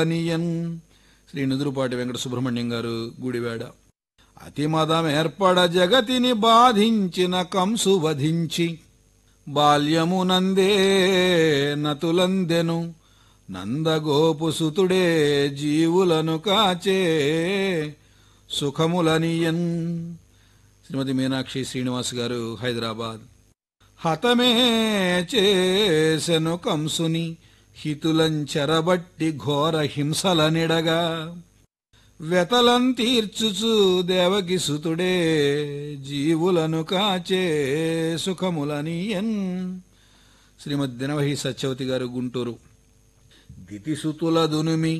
నీయన్ శ్రీ నుదురుపాటి వెంకట సుబ్రహ్మణ్యం గారు గుడివాడ అతిమదం ఏర్పడ జగతిని బాధించిన కంసు వధించి బాల్యమునందే నతులందెను నందగోపుసుతుడే జీవులను కాచే సుఖములనియన్ శ్రీమతి మీనాక్షి శ్రీనివాస్ గారు హైదరాబాద్ హతమే చేసెను కంసుని హితులంచెరబట్టి ఘోర హింసలనిడగా వెతలం తీర్చుచు దేవకి సుతుడే జీవులను కాచే సుఖములనియన్ శ్రీమద్ దినవహి సత్యవతి గారు గుంటూరు దితిసుతుల దునుమి